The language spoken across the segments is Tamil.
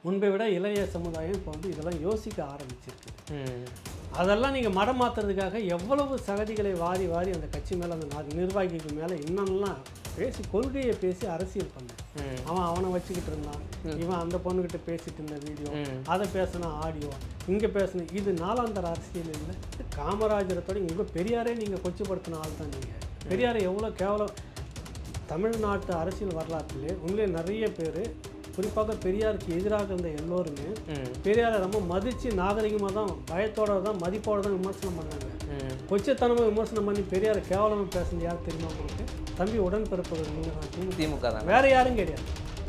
முன்பை விட இளைய சமுதாயம் இப்போ வந்து இதெல்லாம் யோசிக்க ஆரம்பிச்சிருக்கு ம் அதெல்லாம் நீங்கள் மடம் மாற்றுறதுக்காக எவ்வளவு சகதிகளை வாரி வாரி அந்த கட்சி மேலே அந்த நா- நிர்வாகிகள் மேலே இன்னொன்னெலாம் பேசி கொள்கையை பேசி அரசியல் பண்ண ம் அவன் அவனை வச்சுக்கிட்டு இருந்தான் இவன் அந்த பொண்ணுக்கிட்ட பேசிட்டு இருந்த வீடியோ ம். அதை பேசின ஆடியோ இங்கே பேசின இது நாலாந்தர அரசியல் இல்லை காமராஜரத்தோட இங்கே பெரியாரே நீங்கள் கொச்சப்படுத்தின ஆள் தான் நீங்கள் பெரியாரை எவ்வளோ கேவலம் தமிழ்நாட்டு அரசியல் வரலாற்றிலே உண்மையிலே நிறைய பேர் குறிப்பாக பெரியாருக்கு எதிராக இருந்த எல்லோருமே ம் பெரியாரை ரொம்ப மதித்து நாகரிகமாக தான் பயத்தோட தான் மதிப்போட தான் விமர்சனம் பண்ணாங்க ம் கொச்சத்தனமாக விமர்சனம் பண்ணி பெரியாரை கேவலமாக பேசுனது யார் தெரியுமா உங்களுக்கு தம்பி உடன்பிறப்பவர் நீங்கள் தான் திமுக. திமுக தான் வேற யாரும் கிடையாது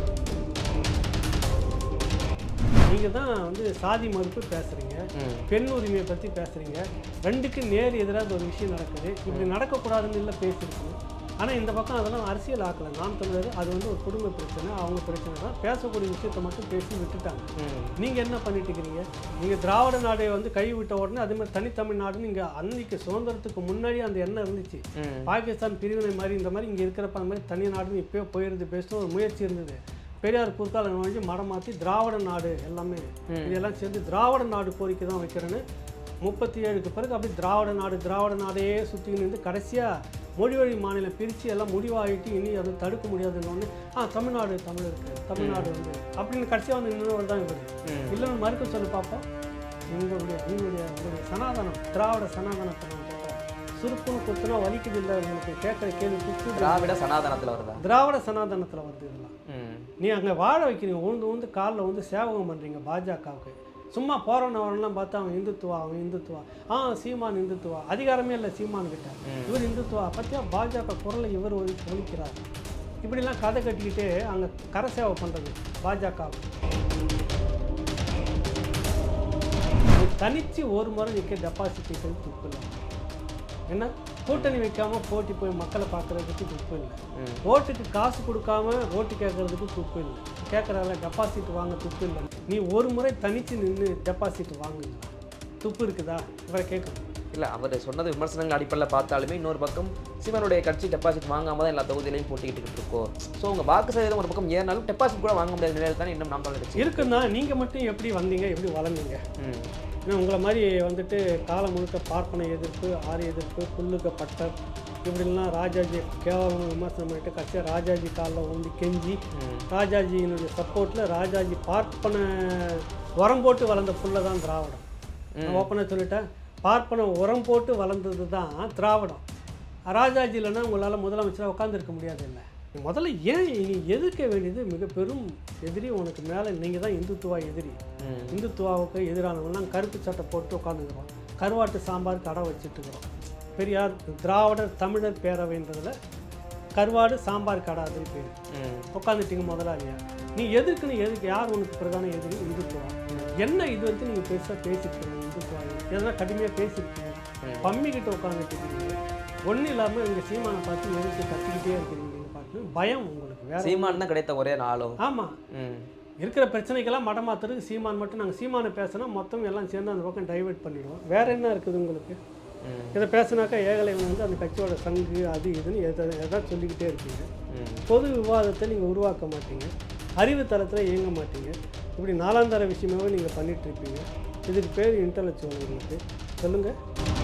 நீங்கள் தான் வந்து சாதி மறுப்பு பேசுகிறீங்க ம் பெண் உரிமையை பற்றி பேசுகிறீங்க ரெண்டுக்கு நேர் எதிராக ஒரு விஷயம் நடக்குது இப்படி நடக்கக்கூடாதுன்னு இல்லை பேசியிருக்கணும் ஆனால் இந்த பக்கம் அதெல்லாம் அரசியல் ஆக்கலை நாம் தமிழர் அது வந்து ஒரு குடும்ப பிரச்சனை அவங்க பிரச்சனை தான் பேசக்கூடிய விஷயத்தை மட்டும் பேசி விட்டுட்டாங்க ம் நீங்கள் என்ன பண்ணிட்டு இருக்கிறீங்க நீங்கள் திராவிட நாடை வந்து கை விட்ட உடனே அதே மாதிரி தனித்தமிழ் நாடுன்னு இங்கே அன்னைக்கு சுதந்திரத்துக்கு முன்னாடி அந்த எண்ணம் இருந்துச்சு ம் பாகிஸ்தான் பிரிவினை மாதிரி இந்த மாதிரி இங்கே இருக்கிறப்ப அந்த மாதிரி தனி நாடுன்னு இப்போயோ போயிருந்து பேசணும் ஒரு முயற்சி இருந்தது பெரியார் குறுக்கால நுழைஞ்சு மடம் மாற்றி திராவிட நாடு எல்லாமே இதெல்லாம் சேர்ந்து திராவிட நாடு கோரிக்கை தான் வைக்கிறேன்னு முப்பத்தி ஏழுக்கு பிறகு அப்படி திராவிட நாடு திராவிட நாடையே சுற்றிக்கின்னு இருந்து கடைசியாக மொழி வழி மாநிலம் பிரித்து எல்லாம் முடிவாகிட்டு இனி அதை தடுக்க முடியாதுன்னு ஒன்று ஆ தமிழ்நாடு தமிழ் இருக்குது தமிழ்நாடு வந்து அப்படின்னு கடைசியாக வந்து இன்னொரு தான் இருக்குது ம். இல்லைன்னு மறுக்க சொல்லி பார்ப்போம் உங்களுடைய உங்களுடைய உங்களுடைய சனாதனம் திராவிட சனாதனத்தை நான் சொல்கிறேன் சுருக்குன்னு குத்துனா வலிக்குது இல்லை உங்களுக்கு கேட்குற கேள்வி குத்து திராவிட சனாதனத்துல வருதா திராவிட சனாதனத்தில் வருது இதெல்லாம் ம் நீ அங்கே வாழ வைக்கிறீங்க உண்டு உண்டு காலில் வந்து சேவகம் பண்ணுறீங்க பாஜகவுக்கு சும்மா போகிறவன வரலாம் பார்த்தா அவன் இந்துத்துவா அவன் இந்துத்துவா ஆ சீமான் இந்துத்துவா அதிகாரமே இல்லை சீமான் கிட்ட இவர் இந்துத்துவா பற்றியா பாஜக குரலை இவர் ஒலி ஒலிக்கிறார் இப்படிலாம் கதை கட்டிக்கிட்டு அங்கே கரை சேவை பண்ணுறது பாஜக தனிச்சு ஒரு முறை நிற்க டெபாசிட் துப்பு இல்லை என்ன கூட்டணி வைக்காம போட்டி போய் மக்களை பார்க்கறதுக்கு துப்பு இல்லை ம் ஓட்டுக்கு காசு கொடுக்காம ஓட்டு கேட்கறதுக்கு துப்பு இல்லை கேட்குறால டெபாசிட் வாங்க துப்பு இல்லை நீ ஒரு முறை தனிச்சு நின்று டெபாசிட் வாங்குங்க துப்பு இருக்குதா இவரை கேட்கணும் இல்ல அவர் சொன்னது விமர்சனங்கள் அடிப்படையில் பார்த்தாலுமே இன்னொரு பக்கம் சிவனுடைய கட்சி டெபாசிட் வாங்காம தான் எல்லா தொகுதியிலையும் போட்டிக்கிட்டு இருக்கோம் ஸோ உங்க வாக்கு சதவீதம் ஒரு பக்கம் ஏறினாலும் டெபாசிட் கூட வாங்க முடியாத நிலையில் தான் இன்னும் நாம் தமிழர் கட்சி இருக்குன்னா நீங்கள் மட்டும் எப்படி வந்தீங்க எப்படி வளர்ந்தீங்க ம் ஏன்னா உங்களை மாதிரி வந்துட்டு காலம் முழுக்க பார்ப்பன எதிர்ப்பு ஆரிய எதிர்ப்பு புல்லுக்க பட்டர் இப்படிலாம் ராஜாஜி கேவலம் விமர்சனம் பண்ணிட்டு கட்சியாக ராஜாஜி காலில் ஊண்டி கெஞ்சி ம் ராஜாஜியினுடைய சப்போர்ட்டில் ராஜாஜி பார்ப்பன உரம் போட்டு வளர்ந்த புல்ல தான் திராவிடம் நான் ஓப்பனாக சொல்லிட்டேன் பார்ப்பன உரம் போட்டு வளர்ந்தது தான் திராவிடம் ராஜாஜி இல்லைன்னா உங்களால் முதலமைச்சராக உட்காந்துருக்க முடியாது இல்லை முதல்ல ஏன் நீ எதிர்க்க வேண்டியது மிக பெரும் எதிரி உனக்கு மேலே நீங்கள் தான் இந்துத்துவா எதிரி ம் இந்துத்துவாவுக்கு எதிரானவங்கலாம் கருப்பு சட்டை போட்டு உட்காந்துக்கிறோம் கருவாட்டு சாம்பார் கடை வச்சுட்டு இருக்கிறோம் பெரியார் திராவிடர் தமிழர் பேரவைன்றதில் கருவாடு சாம்பார் கடை அதுன்னு பேர் ம் உட்காந்துட்டீங்க முதலாளியா நீ எதுக்குன்னு எதுக்கு யார் உனக்கு பிரதான எதிரி இந்துத்துவா என்ன இது வரைக்கும் நீங்கள் பெருசாக பேசியிருக்கீங்க இந்துத்துவா எதனா கடுமையாக பேசியிருக்கீங்க பம்மிக்கிட்ட உட்காந்துட்டு இருக்கீங்க ஒன்றும் இல்லாமல் இங்கே சீமானை பார்த்து எதிர்த்து கத்திக்கிட்டே இருக்கிறீங்க பார்த்து பயம் உங்களுக்கு வேற சீமான் தான் கிடைத்த ஒரே நாளும் ஆமாம் ம் இருக்கிற பிரச்சனைக்கெல்லாம் மடம் மாத்துறதுக்கு சீமான் மட்டும் நாங்கள் சீமானை பேசினா மொத்தம் எல்லாம் சேர்ந்து அந்த பக்கம் டைவர்ட் பண்ணிடுவோம் வேற என்ன இருக்குது உங்களுக்கு ம் இதை பேசினாக்கா ஏகலைவன் வந்து அந்த கட்சியோட சங்கு அது இதுன்னு எதை எதாவது சொல்லிக்கிட்டே இருக்கீங்க ம் பொது விவாதத்தை நீங்கள் உருவாக்க மாட்டீங்க அறிவு தளத்தில் இயங்க மாட்டீங்க இப்படி நாலாந்தர விஷயமாவே நீங்கள் பண்ணிட்டு இருப்பீங்க இதுக்கு பேர் இன்டலெக்சுவல் உங்களுக்கு சொல்லுங்கள்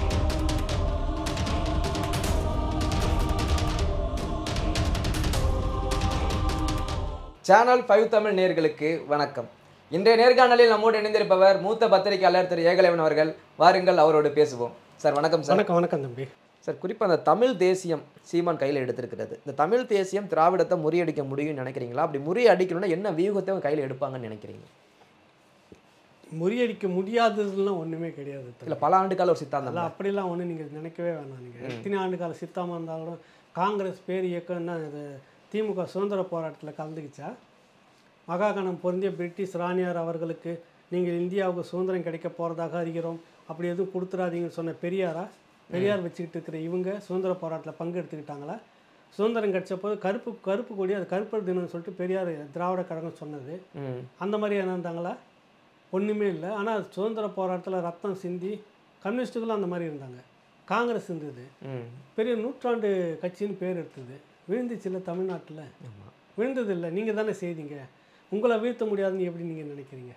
சேனல் ஃபைவ் தமிழ் நேர்களுக்கு வணக்கம் இன்றைய நேர்காணலில் நம்மோடு இணைந்திருப்பவர் மூத்த பத்திரிகையாளர் திரு ஏகலைவன் அவர்கள் வாருங்கள் அவரோடு பேசுவோம் சார் வணக்கம் சார் வணக்கம் வணக்கம் தம்பி சார் குறிப்பாக அந்த தமிழ் தேசியம் சீமான் கையில் எடுத்திருக்கிறது இந்த தமிழ் தேசியம் திராவிடத்தை முறியடிக்க முடியும்னு நினைக்கிறீங்களா அப்படி முறியடிக்கணும்னா என்ன வியூகத்தை அவங்க கையில் எடுப்பாங்கன்னு நினைக்கிறீங்க முறியடிக்க முடியாததுலாம் ஒன்றுமே கிடையாது தம்பி. இல்லை பல ஆண்டுகால ஒரு சித்தாந்தம் அதெல்லாம் அப்படிலாம் ஒன்றும் நீங்கள் நினைக்கவே வேணாம் நீங்கள் எத்தனை ஆண்டு கால சித்தாமல் இருந்தாலும் காங்கிரஸ் பேர் இயக்கம்னா இது திமுக சுதந்திர போராட்டத்தில் கலந்துக்கிச்சா மகாகணம் பொருந்திய பிரிட்டிஷ் ராணியார் அவர்களுக்கு நீங்கள் இந்தியாவுக்கு சுதந்திரம் கிடைக்க போகிறதாக அறிகிறோம் அப்படி எதுவும் கொடுத்துடாதீங்கன்னு சொன்ன பெரியாரா பெரியார் வச்சுக்கிட்டு இருக்கிற இவங்க சுதந்திர போராட்டத்தில் பங்கெடுத்துக்கிட்டாங்களா சுதந்திரம் கிடைச்ச போது கருப்பு கருப்பு கொடி அது கருப்பர் தினம்னு சொல்லிட்டு பெரியார் திராவிட கழகம் சொன்னது ம் அந்த மாதிரி என்ன இருந்தாங்களா ஒன்றுமே இல்லை ஆனால் சுதந்திர போராட்டத்தில் ரத்தம் சிந்தி கம்யூனிஸ்ட்டுகளும் அந்த மாதிரி இருந்தாங்க காங்கிரஸ் இருந்தது ம் பெரிய நூற்றாண்டு கட்சின்னு பேர் எடுத்தது விழுந்துச்சுல்ல தமிழ்நாட்டில் விழுந்தது இல்லை நீங்கள் தானே செய்தீங்க உங்களை வீழ்த்த முடியாதுன்னு எப்படி நீங்கள் நினைக்கிறீங்க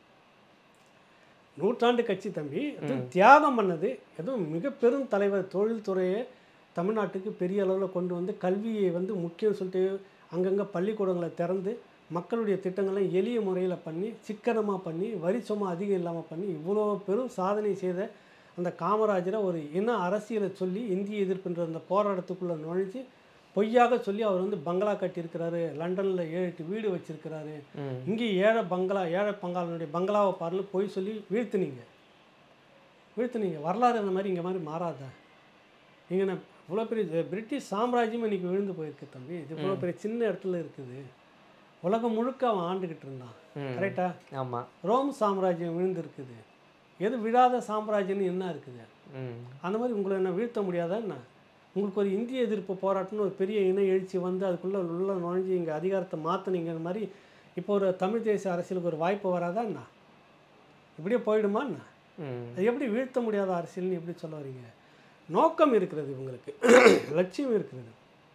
நூற்றாண்டு கட்சி தம்பி அது தியாகம் பண்ணது எதுவும் மிக பெரும் தலைவர் தொழில்துறையை தமிழ்நாட்டுக்கு பெரிய அளவில் கொண்டு வந்து கல்வியை வந்து முக்கியம் சொல்லிட்டு அங்கங்கே பள்ளிக்கூடங்களை திறந்து மக்களுடைய திட்டங்களை எளிய முறையில் பண்ணி சிக்கனமாக பண்ணி வரி சும்மா அதிகம் இல்லாமல் பண்ணி இவ்வளோ பெரும் சாதனை செய்த அந்த காமராஜரை ஒரு இன அரசியலை சொல்லி இந்திய எதிர்ப்புன்ற அந்த போராட்டத்துக்குள்ளே நுழைஞ்சு பொய்யாக சொல்லி அவர் வந்து பங்களா கட்டியிருக்கிறாரு லண்டனில் ஏழு எட்டு வீடு வச்சிருக்கிறாரு ம் இங்கே ஏழை பங்களா ஏழை பங்காளனுடைய பங்களாவை பாருல போய் சொல்லி வீழ்த்துனீங்க வீழ்த்துனீங்க வரலாறு அந்த மாதிரி இங்கே மாதிரி மாறாதா நீங்கள் நான் இவ்வளோ பெரிய இது பிரிட்டிஷ் சாம்ராஜ்யம் இன்னைக்கு விழுந்து போயிருக்கு தம்பி இது இவ்வளோ பெரிய சின்ன இடத்துல இருக்குது உலகம் முழுக்க அவன் ஆண்டுக்கிட்டு இருந்தான் ம். கரெக்டா ஆமாம் ரோம் சாம்ராஜ்யம் விழுந்து இருக்குது எது விழாத சாம்ராஜ்யம்னு என்ன இருக்குது ம் அந்த மாதிரி உங்களை என்ன வீழ்த்த முடியாதா என்ன உங்களுக்கு ஒரு இந்திய எதிர்ப்பு போராட்டம்னு ஒரு பெரிய இன எழுச்சி வந்து அதுக்குள்ளே உள்ள நுழைஞ்சு இங்கே அதிகாரத்தை மாற்றினீங்கிற மாதிரி இப்போ ஒரு தமிழ் தேசிய அரசியலுக்கு ஒரு வாய்ப்பு வராதா என்ன இப்படியே போயிடுமா என்ன ம் அது எப்படி வீழ்த்த முடியாத அரசியல்னு எப்படி சொல்ல வரீங்க நோக்கம் இருக்கிறது இவங்களுக்கு லட்சியம் இருக்கிறது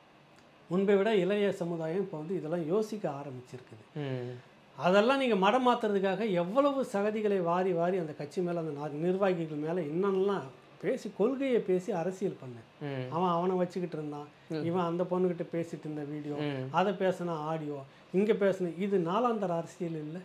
முன்பை விட இளைய சமுதாயம் இப்போ வந்து இதெல்லாம் யோசிக்க ஆரம்பிச்சிருக்குது ம் அதெல்லாம் நீங்கள் மடம் மாற்றுறதுக்காக எவ்வளவு சகதிகளை வாரி வாரி அந்த கட்சி மேலே அந்த நா- நிர்வாகிகள் மேலே என்னென்னலாம் பேசி கொள்கையை பேசி அரசியல் பண்ணு ம் அவன் அவனை வச்சுக்கிட்டு இருந்தான் இவன் அந்த பொண்ணுக்கிட்ட பேசிட்டு இருந்த வீடியோ ம் அதை பேசினா ஆடியோ இங்கே பேசின இது நாலாந்தர அரசியல் இல்லை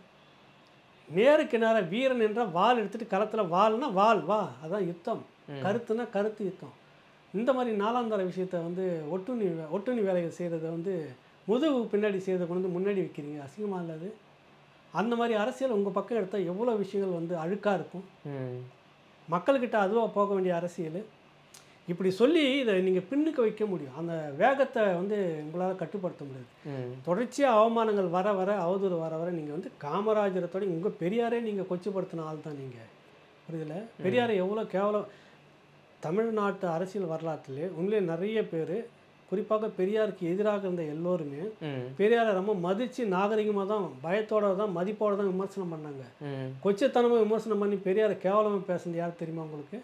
நேருக்கு நேராக வீரன் என்றால் வாள் எடுத்துட்டு களத்தில் வாள்னா வாள் வா அதான் யுத்தம் கருத்துனா கருத்து யுத்தம் இந்த மாதிரி நாலாந்தர விஷயத்தை வந்து ஒட்டுண்ணி வே- ஒட்டுண்ணி வேலைகள் செய்கிறத வந்து முதுகு பின்னாடி செய்கிறத கொண்டு வந்து முன்னாடி வைக்கிறீங்க அசிங்கமாக இல்லாது அந்த மாதிரி அரசியல் உங்கள் பக்கம் எடுத்தால் எவ்வளோ விஷயங்கள் வந்து அழுக்காக இருக்கும் ம் மக்கள்கிட்ட அதுவாக போக வேண்டிய அரசியல் இப்படி சொல்லி இதை நீங்கள் பின்னுக்கு வைக்க முடியும் அந்த வேகத்தை வந்து உங்களால் கட்டுப்படுத்த முடியாது ம் தொடர்ச்சியாக அவமானங்கள் வர வர அவதூறு வர வர நீங்கள் வந்து காமராஜரத்தோட உங்கள் பெரியாரே நீங்கள் கொச்சப்படுத்தின ஆள் தான் நீங்கள் புரியுதுல பெரியாரை எவ்வளோ கேவலம் தமிழ்நாட்டு அரசியல் வரலாற்றிலே உண்மையிலே நிறைய பேர் குறிப்பாக பெரியாருக்கு எதிராக இருந்த எல்லோருமே ம் பெரியாரை ரொம்ப மதித்து நாகரிகமாக தான் பயத்தோட தான் மதிப்போட தான் விமர்சனம் பண்ணாங்க ம் கொச்சத்தனமாக விமர்சனம் பண்ணி பெரியாரை கேவலமாக பேசுனது யார் தெரியுமா உங்களுக்கு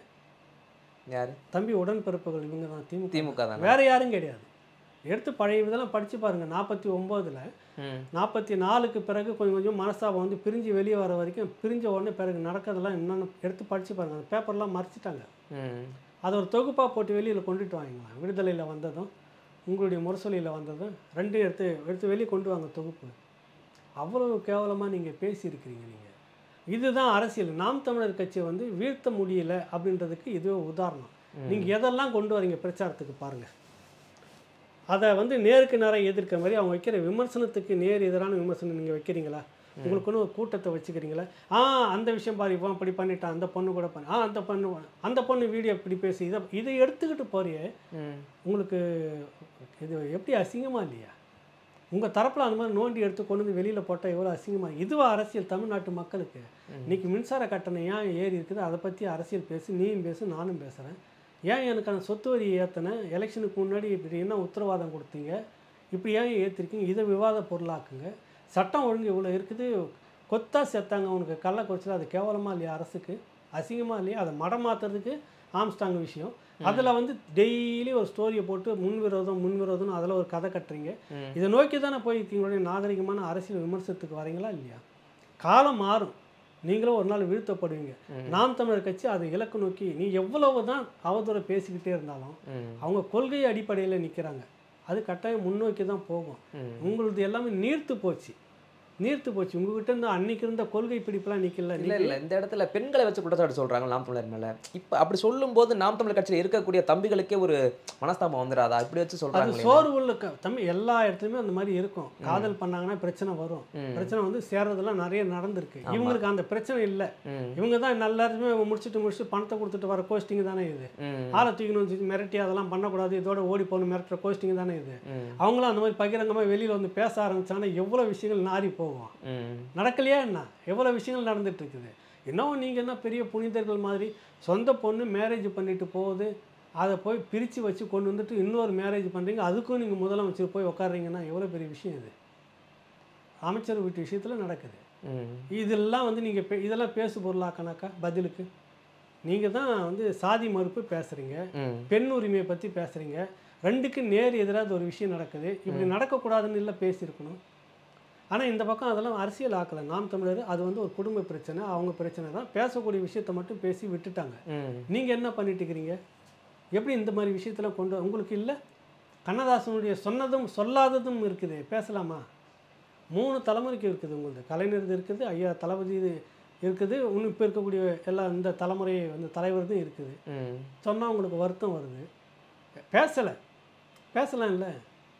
யார் தம்பி உடன்பிறப்புகள் இவங்க தான் திமுக திமுக தானே வேற யாரும் கிடையாது எடுத்து பழைய இதெல்லாம் படித்து பாருங்க நாற்பத்தி ஒம்போதில் ம் நாற்பத்தி நாலுக்கு பிறகு கொஞ்சம் கொஞ்சம் மனஸ்தாபம் வந்து பிரிஞ்சு வெளியே வர வரைக்கும் பிரிஞ்ச உடனே பிறகு நடக்கிறதெல்லாம் என்னென்னு எடுத்து படித்து பாருங்க அந்த பேப்பர்லாம் மறைச்சிட்டாங்க ம் அதை ஒரு தொகுப்பாக போட்டு வெளியில் கொண்டுட்டு வாங்கலாம் விடுதலையில் வந்ததும் உங்களுடைய முரசொலியில் வந்ததும் ரெண்டு எடுத்து எடுத்து வெளியே கொண்டு வாங்க தொகுப்பு அவ்வளவு கேவலமாக நீங்கள் பேசியிருக்கிறீங்க நீங்கள் இதுதான் அரசியல் நாம் தமிழர் கட்சியை வந்து வீழ்த்த முடியல அப்படின்றதுக்கு இதுவே உதாரணம் நீங்கள் எதெல்லாம் கொண்டு வரீங்க பிரச்சாரத்துக்கு பாருங்கள் அதை வந்து நேருக்கு நேராக எதிர்க்கிற மாதிரி அவங்க வைக்கிற விமர்சனத்துக்கு நேர் எதிரான விமர்சனம் நீங்கள் வைக்கிறீங்களா உங்களுக்குன்னு ஒரு கூட்டத்தை வச்சுக்கிறீங்களா ஆ அந்த விஷயம் பாரு இவன் இப்படி பண்ணிட்டான் அந்த பொண்ணு கூட பண்ண ஆ அந்த பொண்ணு அந்த பொண்ணு வீடியோ இப்படி பேசி இதை இதை எடுத்துக்கிட்டு போறியே ம் உங்களுக்கு இது எப்படி அசிங்கமா இல்லையா உங்கள் தரப்பில் அந்த மாதிரி நோண்டி எடுத்து கொண்டு வந்து வெளியில் போட்டால் எவ்வளோ அசிங்கமா இதுவா அரசியல் தமிழ்நாட்டு மக்களுக்கு இன்னைக்கு மின்சார கட்டணம் ஏன் ஏறி இருக்குது அதை பற்றி அரசியல் பேசு நீயும் பேசு நானும் பேசுகிறேன் ஏன் எனக்கு அந்த சொத்து வரி ஏற்றினேன் எலெக்ஷனுக்கு முன்னாடி இப்படி என்ன உத்தரவாதம் கொடுத்தீங்க இப்படி ஏன் ஏற்றிருக்கீங்க இதை விவாத பொருளாக்குங்க சட்டம் ஒழுங்கு இவ்வளோ இருக்குது கொத்தா செத்தாங்க அவனுக்கு கள்ளக்குறிச்சியில் அது கேவலமாக இல்லையா அரசுக்கு அசிங்கமாக இல்லையா அதை மடம் மாற்றுறதுக்கு ஆம்ஸ்டாங் விஷயம் அதில் வந்து டெய்லி ஒரு ஸ்டோரியை போட்டு முன்விரோதம் முன்விரோதம்னு அதில் ஒரு கதை கட்டுறீங்க ம். இதை நோக்கி தானே போய் உங்களுடைய நாகரிகமான அரசியல் விமர்சனத்துக்கு வரீங்களா இல்லையா காலம் மாறும் நீங்களும் ஒரு நாள் வீழ்த்தப்படுவீங்க நாம் தமிழர் கட்சி அதை இலக்கு நோக்கி நீ எவ்வளவு தான் அவதூறை பேசிக்கிட்டே இருந்தாலும் ம் அவங்க கொள்கை அடிப்படையில் நிற்கிறாங்க அது கட்டாயம் முன்னோக்கி தான் போகும் ம். உங்களுது எல்லாமே நீர்த்து போச்சு நீர்த்து போச்சு உங்ககிட்ட இருந்து அன்னைக்கு இருந்த கொள்கை பிடிப்பெல்லாம் நிற்கல இல்ல இல்ல இந்த இடத்துல பெண்களை வச்சு குற்றச்சாட்டு சொல்றாங்க நாம் தமிழர் மேல இப்ப அப்படி சொல்லும்போது நாம் தமிழர் கட்சியில இருக்கக்கூடிய தம்பிகளுக்கே ஒரு மனஸ்தாபம் வந்துடாதா இப்படி வச்சு அது சொல்றாங்க சோர்வு உள்ள க- தம்பி எல்லா இடத்துலையுமே அந்த மாதிரி இருக்கும் காதல் பண்ணாங்கன்னா பிரச்சனை வரும் ம். பிரச்சனை வந்து சேர்றதெல்லாம் நிறைய நடந்திருக்கு இவங்களுக்கு அந்த பிரச்சனை இல்லை ம் இவங்க தான் எல்லாருமே முடிச்சுட்டு முடிச்சுட்டு பணத்தை கொடுத்துட்டு வர கோஸ்டிங் தானே இது ம் ஆளை தூக்கணும் சொல்லி மிரட்டி அதெல்லாம் பண்ணக்கூடாது இதோட ஓடி போகணும் மிரட்டுற கோஸ்டிங் தானே இது ம் அவங்களும் அந்த மாதிரி பகிரங்கமாக வெளியில் வந்து பேச ஆரம்பிச்சாங்கன்னா எவ்வளோ விஷயங்கள் நாரி போகும் ம் நடக்கலையா என்ன எவ்வளோ விஷயங்கள் நடந்துட்டு இருக்குது இன்னும் நீங்கள் என்ன பெரிய புனிதர்கள் மாதிரி சொந்த பொண்ணு மேரேஜ் பண்ணிட்டு போகுது அதை போய் பிரித்து வச்சு கொண்டு வந்துட்டு இன்னொரு மேரேஜ் பண்ணுறீங்க அதுக்கும் நீங்கள் முதலமைச்சர் போய் உட்காடுறீங்கன்னா எவ்வளோ பெரிய விஷயம் இது அமைச்சர் வீட்டு விஷயத்தில் நடக்குது ம் இதெல்லாம் வந்து நீங்கள் இதெல்லாம் பேசு பொருளாக்கனாக்கா பதிலுக்கு நீங்கள் தான் வந்து சாதி மறுப்பு பேசுகிறீங்க ம் பெண் உரிமையை பற்றி பேசுகிறீங்க ரெண்டுக்கு நேர் எதிராக ஒரு விஷயம் நடக்குது இப்படி நடக்கக்கூடாதுன்னு இல்லை பேசியிருக்கணும் ஆனால் இந்த பக்கம் அதெல்லாம் அரசியல் ஆக்கலை நாம் தமிழர் அது வந்து ஒரு குடும்ப பிரச்சனை அவங்க பிரச்சனை தான் பேசக்கூடிய விஷயத்தை மட்டும் பேசி விட்டுட்டாங்க ம் நீங்கள் என்ன பண்ணிட்டு இருக்கிறீங்க எப்படி இந்த மாதிரி விஷயத்தில் கொண்டு வர- உங்களுக்கு இல்லை கண்ணதாசனுடைய சொன்னதும் சொல்லாததும் இருக்குது பேசலாமா மூணு தலைமுறைக்கு இருக்குது உங்களுக்கு கலைஞர் இருக்குது ஐயா தளபதி இது இருக்குது இன்னும் இப்போ இருக்கக்கூடிய எல்லா இந்த தலைமுறை வந்து தலைவர்தும் இருக்குது ம் சொன்னால் உங்களுக்கு வருத்தம் வருது பேசலை பேசலாம் இல்லை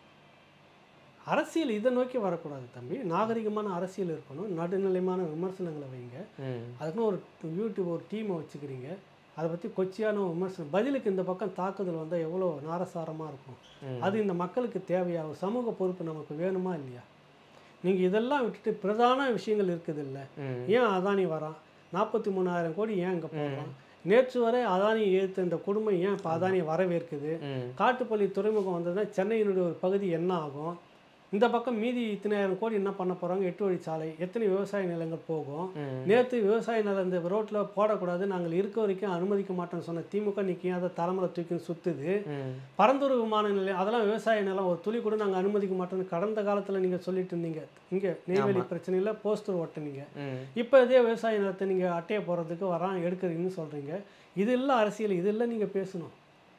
அரசியல் இதை நோக்கி வரக்கூடாது தம்பி நாகரிகமான அரசியல் இருக்கணும் நடுநிலைமான விமர்சனங்களை வைங்க ம் அதுக்குன்னு ஒரு யூடியூப் ஒரு டீமை வச்சுக்கிறீங்க அதை பற்றி கொச்சியான விமர்சனம் பதிலுக்கு இந்த பக்கம் தாக்குதல் வந்தால் எவ்வளோ நாரசாரமாக இருக்கும் ம். அது இந்த மக்களுக்கு தேவையாகும் சமூக பொறுப்பு நமக்கு வேணுமா இல்லையா நீங்கள் இதெல்லாம் விட்டுட்டு பிரதான விஷயங்கள் இருக்குது இல்லை ம் ஏன் அதானி வரான் நாற்பத்தி மூணாயிரம் கோடி ஏன் இங்கே போடுறான் நேற்று வரை அதானி ஏற்ற இந்த குடும்பம் ஏன் இப்போ அதானி வரவேற்குது ம் காட்டுப்பள்ளி துறைமுகம் வந்ததுன்னா சென்னையினுடைய ஒரு பகுதி என்ன ஆகும் இந்த பக்கம் மீதி இத்தனாயிரம் கோடி என்ன பண்ண போகிறாங்க எட்டு வழிச்சாலை எத்தனை விவசாய நிலங்கள் போகும் ம் நேற்று விவசாய நிலம் இந்த ரோட்டில் போடக்கூடாது நாங்கள் இருக்க வரைக்கும் அனுமதிக்க மாட்டோம்னு சொன்ன திமுக நிற்கும் அதை தலைமுறை தூக்கி சுற்றுது ம் பரந்தூர் விமான நிலையம் அதெல்லாம் விவசாய நிலம் ஒரு துளி கூட நாங்கள் அனுமதிக்க மாட்டோம்னு கடந்த காலத்தில் நீங்கள் சொல்லிட்டு இருந்தீங்க இங்கே நெய்வேலி பிரச்சனையில் போஸ்டர் ஓட்டுனீங்க ம் இப்போ இதே விவசாய நிலத்தை நீங்கள் அட்டையை போடுறதுக்கு வரான் எடுக்கிறீங்கன்னு சொல்கிறீங்க இது இல்லை அரசியல் இது இல்லை நீங்கள் பேசணும்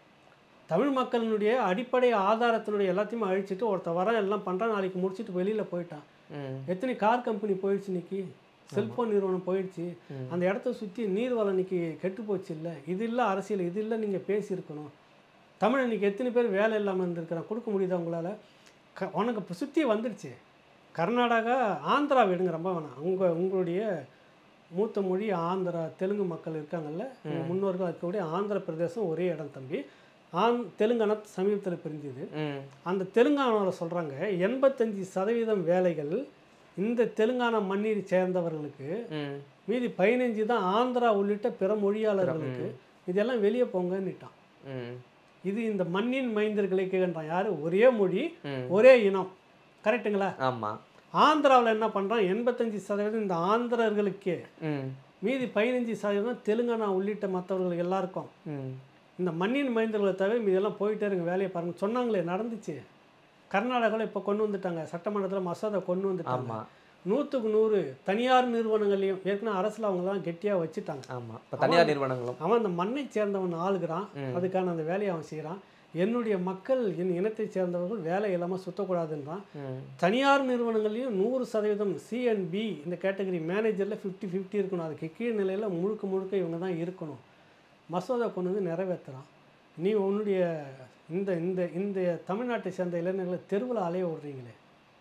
தமிழ் மக்களினுடைய அடிப்படை ஆதாரத்தினுடைய எல்லாத்தையுமே அழிச்சிட்டு ஒருத்தன் வரான் எல்லாம் பண்ணுறான் நாளைக்கு முடிச்சுட்டு வெளியில் போயிட்டான் ம் எத்தனை கார் கம்பெனி போயிடுச்சு இன்னைக்கு செல்ஃபோன் நிறுவனம் போயிடுச்சு ம். அந்த இடத்த சுற்றி நீர்வளம் இன்னைக்கு கெட்டு போச்சு இல்லை இது இல்லை அரசியல் இது இல்லை நீங்கள் பேசியிருக்கணும் தமிழ் இன்னைக்கு எத்தனை பேர் வேலை இல்லாமல் இருந்திருக்கிறான் கொடுக்க முடியுதா உங்களால் க உனக்கு இப்போ சுற்றி வந்துடுச்சு கர்நாடகா ஆந்திரா விடுங்க ரொம்ப வேணாம் உங்கள் உங்களுடைய மூத்த மொழி ஆந்திரா தெலுங்கு மக்கள் இருக்காங்கல்ல உங்க முன்னோர்கள் இருக்கக்கூடிய ஆந்திர பிரதேசம் ஒரே இடம் தம்பி ஆந் தெலுங்கானா சமீபத்தில் பிரிஞ்சுது ம் அந்த தெலுங்கானாவில் சொல்கிறாங்க எண்பத்தஞ்சு சதவீதம் வேலைகள் இந்த தெலுங்கானா மண்ணீர் சேர்ந்தவர்களுக்கு ம் மீதி பதினஞ்சு தான் ஆந்திரா உள்ளிட்ட பிற மொழியாளர்களுக்கு இதெல்லாம் வெளியே போங்கன்னுட்டான் ம் இது இந்த மண்ணின் மைந்தர்களை கேட்குறான் யார் ஒரே மொழி ம் ஒரே இனம் கரெக்ட்டுங்களா ஆமாம் ஆந்திராவில் என்ன பண்ணுறான் எண்பத்தஞ்சு சதவீதம் இந்த ஆந்திரர்களுக்கே ம் மீதி பதினஞ்சு சதவீதம் தெலுங்கானா உள்ளிட்ட மற்றவர்களுக்கு எல்லாருக்கும் ம் இந்த மண்ணின் மைந்தர்களை தவிர மீதெல்லாம் போயிட்டே இருங்க வேலையை பாருங்க சொன்னாங்களே நடந்துச்சு கர்நாடகாவில் இப்போ கொண்டு வந்துட்டாங்க சட்டமன்றத்தில் மசோதா கொண்டு வந்துட்டாங்க ஆமாம் நூற்றுக்கு நூறு தனியார் நிறுவனங்களையும் ஏற்கனவே அரசில் அவங்க தான் கெட்டியாக வச்சுட்டாங்க ஆமாம் இப்போ தனியார் நிறுவனங்களும் அவன் அந்த மண்ணை சேர்ந்தவன் ஆளுகிறான் ம். அதுக்கான அந்த வேலையை அவன் செய்கிறான் என்னுடைய மக்கள் என் இனத்தை சேர்ந்தவர்கள் வேலை இல்லாமல் சுத்தக்கூடாதுன்றான் ம் தனியார் நிறுவனங்கள்லையும் நூறு சதவீதம் சிஎன்பி இந்த கேட்டகரி மேனேஜரில் ஃபிஃப்டி ஃபிஃப்டி இருக்கணும் அதுக்கு கீழ் நிலையில் முழுக்க முழுக்க இவங்க தான் இருக்கணும் மசோதா கொண்டு வந்து நிறைவேற்றுறான் நீ உன்னுடைய இந்த இந்த இந்த தமிழ்நாட்டை சேர்ந்த இளைஞர்களை தெருவில் அலைய விடுறீங்களே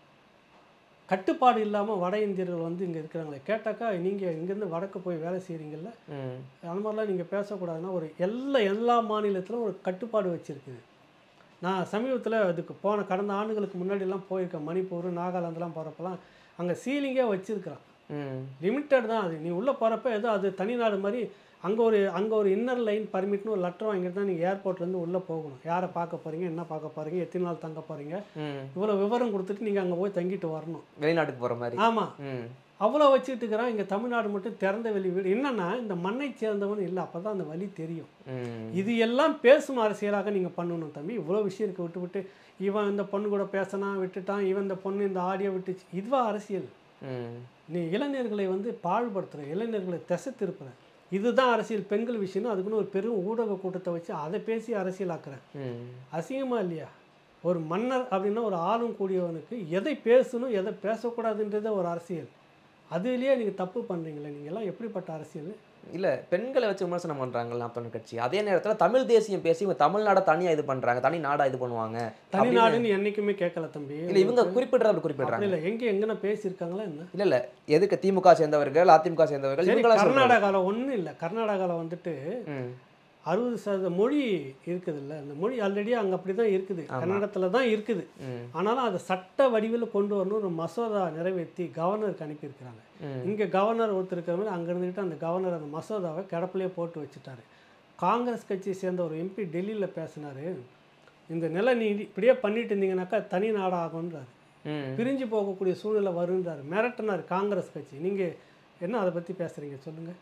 கட்டுப்பாடு இல்லாமல் வட இந்தியர்கள் வந்து இங்கே இருக்கிறாங்களே கேட்டாக்கா நீங்கள் இங்கேருந்து வடக்கு போய் வேலை செய்கிறீங்கல்ல ம் அந்த மாதிரிலாம் நீங்கள் பேசக்கூடாதுன்னா ஒரு எல்லா எல்லா மாநிலத்திலும் ஒரு கட்டுப்பாடு வச்சுருக்குது நான் சமீபத்தில் அதுக்கு போன கடந்த ஆண்டுகளுக்கு முன்னாடிலாம் போயிருக்கேன் மணிப்பூர் நாகாலாந்துலாம் போகிறப்பெல்லாம் அங்கே சீலிங்கே வச்சுருக்கிறான் ம் லிமிட்டட் தான் அது நீ உள்ளே போகிறப்ப ஏதோ அது தனிநாடு மாதிரி அங்கே ஒரு அங்கே ஒரு இன்னர் லைன் பர்மிட்னு ஒரு லெட்டர் வாங்கிட்டு தான் நீங்கள் ஏர்போர்ட்லேருந்து உள்ளே போகணும் யாரை பார்க்க போகிறீங்க என்ன பார்க்க போகிறீங்க எத்தனை நாள் தங்க போகிறீங்க ம் இவ்வளோ விவரம் கொடுத்துட்டு நீங்கள் அங்கே போய் தங்கிட்டு வரணும் வெளிநாட்டுக்கு போகிற மாதிரி ஆமாம் ம் அவ்வளோ வச்சுட்டு இருக்கிறான் இங்கே தமிழ்நாடு மட்டும் திறந்த வெளி வீடு என்னன்னா இந்த மண்ணை சேர்ந்தவன் இல்லை அப்போ தான் அந்த வழி தெரியும் ம் இது எல்லாம் பேசும் அரசியலாக நீங்கள் பண்ணணும் தம்பி இவ்வளோ விஷயம் இருக்க விட்டு விட்டு இவன் இந்த பொண்ணு கூட பேசினா விட்டுட்டான் இவன் இந்த பொண்ணு இந்த ஆடியோ விட்டுச்சு இதுவா அரசியல் ம் நீ இளைஞர்களை வந்து பாழ்படுத்துகிற இளைஞர்களை திசை திருப்புற இதுதான் அரசியல் பெண்கள் விஷயம்னு அதுக்குன்னு ஒரு பெரும் ஊடக கூட்டத்தை வச்சு அதை பேசி அரசியலாக்குற ம் அசிங்கமா இல்லையா ஒரு மன்னர் அப்படின்னா ஒரு ஆளும் கூடியவனுக்கு எதை பேசணும் எதை பேசக்கூடாதுன்றதே ஒரு அரசியல் அதுலேயே நீங்கள் தப்பு பண்ணுறீங்களே நீங்கள்லாம் எப்படிப்பட்ட அரசியல் இல்ல பெண்களை வச்சு விமர்சனம் பண்றாங்கல்ல அப்ப கட்சி அதே நேரத்துல தமிழ் தேசியம் பேசி இவங்க தமிழ்நாட தனியா இது பண்றாங்க தனி நாடா இது பண்ணுவாங்க தனிநாடுன்னு என்னைக்குமே கேட்கல தம்பி இல்ல இவங்க குறிப்பிடுறது அப்படி அப்படி குறிப்பிடுறாங்க இல்லை எங்கே எங்கன்னா பேசியிருக்காங்களா என்ன இல்ல இல்ல எதுக்கு திமுக சேர்ந்தவர்கள் அதிமுக சேர்ந்தவர்கள் சரி இவங்களா சொல்றாங்க கர்நாடகாவில் ஒன்றும் இல்லை கர்நாடகாவில் வந்துட்டு ம் அறுபது சதவீத மொழி இருக்குது இல்லை அந்த மொழி ஆல்ரெடி அங்கே அப்படி தான் இருக்குது கன்னடத்தில் தான் இருக்குது ம் ஆனாலும் அதை சட்ட வடிவில் கொண்டு வரணும் ஒரு மசோதா நிறைவேற்றி கவர்னருக்கு அனுப்பியிருக்கிறாங்க ம் இங்கே கவர்னர் ஒருத்தர் இருக்கிறவங்க அங்கே இருந்துக்கிட்டு அந்த கவர்னர் அந்த மசோதாவை கிடப்பிலே போட்டு வச்சுட்டாரு காங்கிரஸ் கட்சியை சேர்ந்த ஒரு எம்பி டெல்லியில் பேசினாரு இந்த நிலை நீ இப்படியே பண்ணிட்டு இருந்தீங்கன்னாக்கா தனி நாடாகுன்றாரு ம் பிரிஞ்சு போகக்கூடிய சூழ்நிலை வருன்றாரு மிரட்டினார் காங்கிரஸ் கட்சி நீங்கள் என்ன அதை பற்றி பேசுகிறீங்க சொல்லுங்கள்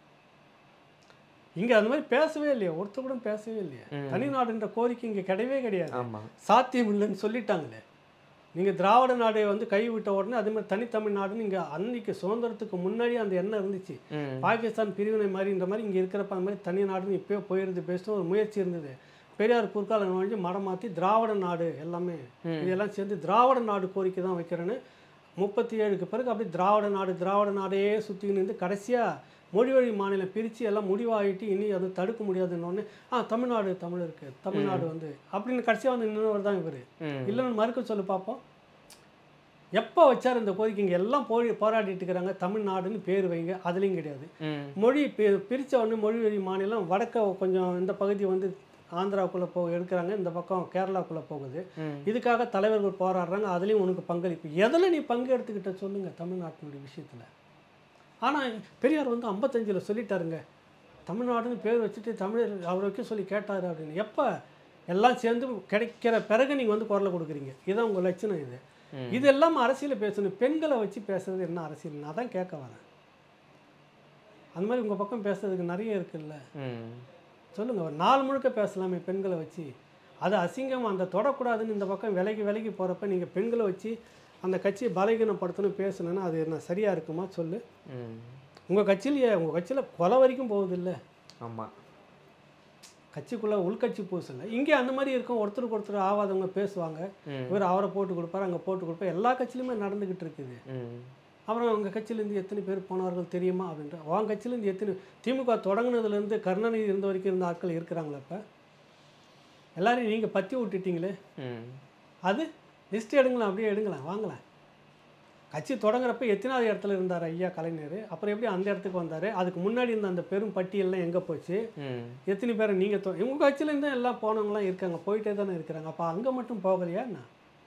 இங்கே அந்த மாதிரி பேசவே இல்லையா ஒருத்தர் கூட பேசவே இல்லையா ம். தனிநாடுன்ற கோரிக்கை இங்கே கிடையவே கிடையாது ஆமா சாத்தியம் இல்லைன்னு சொல்லிட்டாங்களே நீங்கள் திராவிட நாடை வந்து கைவிட்ட உடனே அதே மாதிரி தனித்தமிழ்நாடுன்னு இங்கே அன்னைக்கு சுதந்திரத்துக்கு முன்னாடி அந்த எண்ணம் இருந்துச்சு ம் பாகிஸ்தான் பிரிவினை மாதிரின்ற மாதிரி இங்கே இருக்கிறப்ப அந்த மாதிரி தனி நாடுன்னு இப்போயோ போயிருந்து பேசணும் ஒரு முயற்சி இருந்தது பெரியார் குறுக்கால நுழைஞ்சு மடம் மாற்றி திராவிட நாடு எல்லாமே இதெல்லாம் சேர்ந்து திராவிட நாடு கோரிக்கை தான் வைக்கிறேன்னு முப்பத்தி ஏழுக்கு பிறகு அப்படியே திராவிட நாடு திராவிட நாடையே சுற்றிக்கின்னு இருந்து கடைசியாக மொழி வழி மாநிலம் பிரித்து எல்லாம் முடிவாகிட்டு இனி அது தடுக்க முடியாதுன்னொடனே ஆ தமிழ்நாடு தமிழ் இருக்குது தமிழ்நாடு வந்து அப்படின்னு கடைசியாக வந்து நின்றவர் தான் இவர் ம் இல்லைன்னு மறுக்க சொல்லு பார்ப்போம் எப்போ வச்சார் இந்த கோரிக்கை இங்கே எல்லாம் போய் போராடிட்டு இருக்கிறாங்க தமிழ்நாடுன்னு பேர் வைங்க அதுலேயும் கிடையாது ம் மொழி பி- பிரிச்ச உடனே மொழி வழி மாநிலம் வடக்க கொஞ்சம் இந்த பகுதி வந்து ஆந்திராவுக்குள்ளே போ எடுக்கிறாங்க இந்த பக்கம் கேரளாக்குள்ளே போகுது ம் இதுக்காக தலைவர்கள் போராடுறாங்க அதுலேயும் உனக்கு பங்களிப்பு எதில் நீ பங்கு எடுத்துக்கிட்ட சொல்லுங்கள் தமிழ்நாட்டினுடைய விஷயத்தில் ஆனால் பெரியார் வந்து ஐம்பத்தஞ்சில் சொல்லிட்டாருங்க தமிழ்நாடுன்னு பேர் வச்சுட்டு தமிழர் அவர் வைக்க சொல்லி கேட்டார் அப்படின்னு எப்போ எல்லாம் சேர்ந்து கிடைக்கிற பிறகு நீங்கள் வந்து குரலை கொடுக்குறீங்க இதுதான் உங்கள் லட்சணம் இது ம். இது எல்லாம் அரசியல் பேசணும் பெண்களை வச்சு பேசுறது என்ன அரசியல் நான் தான் கேட்க வரேன் அந்த மாதிரி உங்கள் பக்கம் பேசுறதுக்கு நிறைய இருக்குல்ல ம் சொல்லுங்கள் ஒரு நாள் முழுக்க பேசலாமே பெண்களை வச்சு அது அசிங்கம் அந்த தொடக்கூடாதுன்னு இந்த பக்கம் விலகி விலகி போகிறப்ப நீங்கள் பெண்களை வச்சு அந்த கட்சியை பலகீனப்படுத்தணும் பேசணுன்னா அது என்ன சரியாக இருக்குமா சொல்லு ம் உங்கள் கட்சியிலேயே உங்கள் கட்சியில் கொலை வரைக்கும் போகுதில்ல ஆமாம் கட்சிக்குள்ளே உள்கட்சி பூசல இங்கே அந்த மாதிரி இருக்கும் ஒருத்தருக்கு ஒருத்தர் ஆவாதவங்க பேசுவாங்க ம் இவர் அவரை போட்டு கொடுப்பாரு அங்கே போட்டு கொடுப்பாரு எல்லா கட்சியிலுமே நடந்துக்கிட்டு இருக்குது ம் அப்புறம் உங்கள் கட்சியிலேருந்து எத்தனை பேர் போனவர்கள் தெரியுமா அப்படின்ற உன் கட்சியிலேருந்து எத்தனை திமுக தொடங்குனதுலேருந்து கருணாநிதி இருந்த வரைக்கும் இருந்த ஆட்கள் இருக்கிறாங்களா இப்போ எல்லாரையும் நீங்கள் பற்றி விட்டுட்டீங்களே ம் அது லிஸ்ட் எடுங்களேன் அப்படியே எடுங்களேன் வாங்கலாம் கட்சி தொடங்குறப்ப எத்தனாவது இடத்துல இருந்தார் ஐயா கலைஞர் அப்புறம் எப்படி அந்த இடத்துக்கு வந்தார் அதுக்கு முன்னாடி இருந்த அந்த பெரும் பட்டியல்லாம் எங்கே போச்சு ம் எத்தனை பேரை நீங்கள் தொ உங்கள் கட்சியிலேருந்து எல்லாம் போனவங்களாம் இருக்காங்க போயிட்டே தானே இருக்கிறாங்க அப்போ அங்கே மட்டும் போகலையா என்ன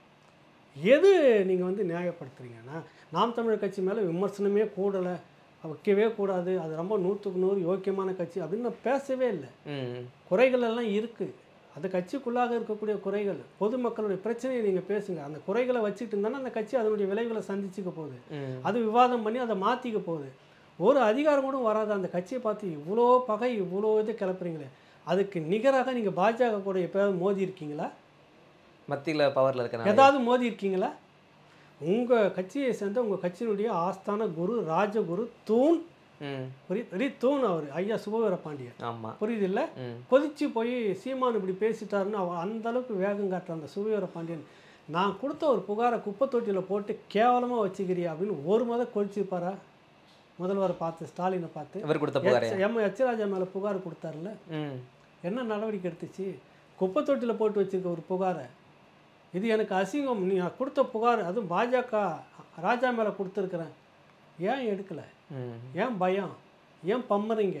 எது நீங்கள் வந்து நியாயப்படுத்துறீங்கன்னா நாம் தமிழர் கட்சி மேலே விமர்சனமே கூடலை வைக்கவே கூடாது அது ரொம்ப நூற்றுக்கு நூறு யோக்கியமான கட்சி அப்படின்னு நான் பேசவே இல்லை ம் குறைகள் எல்லாம் இருக்குது அது கட்சிக்குள்ளாக இருக்கக்கூடிய குறைகள் பொதுமக்களுடைய பிரச்சனையை நீங்கள் பேசுங்க அந்த குறைகளை வச்சுட்டு இருந்தாலும் அந்த கட்சி அதனுடைய விளைவுகளை சந்திச்சுக்க போகுது ம் அது விவாதம் பண்ணி அதை மாற்றிக்க போகுது ஒரு அதிகாரம் கூட வராது அந்த கட்சியை பார்த்து இவ்வளோ பகை இவ்வளோ இது கிளப்புறீங்களே அதுக்கு நிகராக நீங்கள் பாஜக கூட எப்போயாவது மோதி இருக்கீங்களா மத்தியில் பவரில் இருக்கிற ஏதாவது மோதி இருக்கீங்களா உங்கள் கட்சியை சேர்ந்த உங்கள் கட்சியினுடைய ஆஸ்தான குரு ராஜகுரு தூண் ம் புரியுது பெரிய தூண் அவர் ஐயா சுபவீர பாண்டியன் ஆமாம் புரியுது இல்லை ம் கொதிச்சு போய் சீமான் இப்படி பேசிட்டாருன்னு அவன் அந்த அளவுக்கு வேகம் காட்டுற அந்த சுவீர பாண்டியன் நான் கொடுத்த ஒரு புகாரை குப்பை தொட்டியில் போட்டு கேவலமாக வச்சுக்கிறியா அப்படின்னு ஒரு முத கொதிச்சிருப்பாரா முதல்வரை பார்த்து ஸ்டாலினை பார்த்து இவர் கொடுத்த புகாரையா எம் எச் ராஜா மேலே புகார் கொடுத்தாருல ம் என்ன நடவடிக்கை எடுத்துச்சு குப்பை தொட்டியில் போட்டு வச்சிருக்க ஒரு புகாரை இது எனக்கு அசிங்கம் நீ கொடுத்த புகார் அதுவும் பாஜக ராஜா மேலே கொடுத்துருக்குறேன் ஏன் எடுக்கலை ம் ஏன் பயம் ஏன் பம்மறீங்க